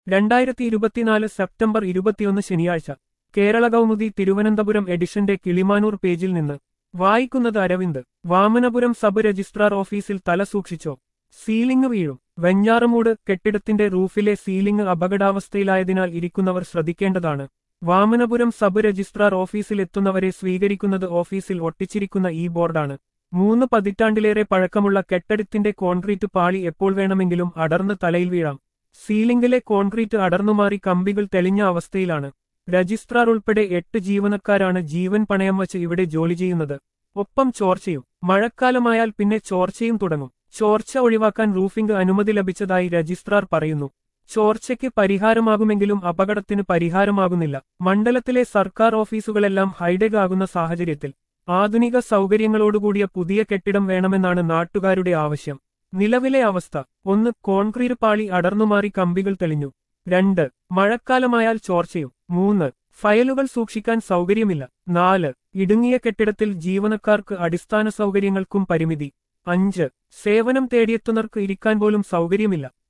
രണ്ടായിരത്തി ഇരുപത്തിനാല് സെപ്റ്റംബർ ഇരുപത്തിയൊന്ന് ശനിയാഴ്ച കേരള കൗമുദി തിരുവനന്തപുരം എഡിഷന്റെ കിളിമാനൂർ പേജിൽ നിന്ന് വായിക്കുന്നത് അരവിന്ദ് വാമനപുരം സബ് രജിസ്ട്രാർ ഓഫീസിൽ തല സൂക്ഷിച്ചോ സീലിംഗ് വീഴും വെഞ്ഞാറമൂട് കെട്ടിടത്തിന്റെ റൂഫിലെ സീലിംഗ് അപകടാവസ്ഥയിലായതിനാൽ ഇരിക്കുന്നവർ ശ്രദ്ധിക്കേണ്ടതാണ് വാമനപുരം സബ് രജിസ്ട്രാർ ഓഫീസിൽ എത്തുന്നവരെ സ്വീകരിക്കുന്നത് ഓഫീസിൽ ഒട്ടിച്ചിരിക്കുന്ന ഈ ബോർഡാണ് മൂന്ന് പതിറ്റാണ്ടിലേറെ പഴക്കമുള്ള കെട്ടിടത്തിന്റെ കോൺക്രീറ്റ് പാളി എപ്പോൾ വേണമെങ്കിലും അടർന്ന് തലയിൽ വീഴാം സീലിംഗിലെ കോൺക്രീറ്റ് അടർന്നുമാറി കമ്പികൾ തെളിഞ്ഞ അവസ്ഥയിലാണ് രജിസ്ട്രാർ ഉൾപ്പെടെ എട്ട് ജീവനക്കാരാണ് ജീവൻ പണയം വച്ച് ഇവിടെ ജോലി ചെയ്യുന്നത് ഒപ്പം ചോർച്ചയും മഴക്കാലമായാൽ പിന്നെ ചോർച്ചയും തുടങ്ങും ചോർച്ച ഒഴിവാക്കാൻ റൂഫിംഗ് അനുമതി ലഭിച്ചതായി രജിസ്ട്രാർ പറയുന്നു ചോർച്ചയ്ക്ക് പരിഹാരമാകുമെങ്കിലും അപകടത്തിന് പരിഹാരമാകുന്നില്ല മണ്ഡലത്തിലെ സർക്കാർ ഓഫീസുകളെല്ലാം ഹൈടെക് ആകുന്ന സാഹചര്യത്തിൽ ആധുനിക സൗകര്യങ്ങളോടുകൂടിയ പുതിയ കെട്ടിടം വേണമെന്നാണ് നാട്ടുകാരുടെ ആവശ്യം നിലവിലെ അവസ്ഥ ഒന്ന് കോൺക്രീറ്റ് പാളി അടർന്നുമാറി കമ്പികൾ തെളിഞ്ഞു രണ്ട് മഴക്കാലമായാൽ ചോർച്ചയും മൂന്ന് ഫയലുകൾ സൂക്ഷിക്കാൻ സൗകര്യമില്ല നാല് ഇടുങ്ങിയ കെട്ടിടത്തിൽ ജീവനക്കാർക്ക് അടിസ്ഥാന സൗകര്യങ്ങൾക്കും പരിമിതി അഞ്ച് സേവനം തേടിയെത്തുന്നവർക്ക് ഇരിക്കാൻ പോലും സൗകര്യമില്ല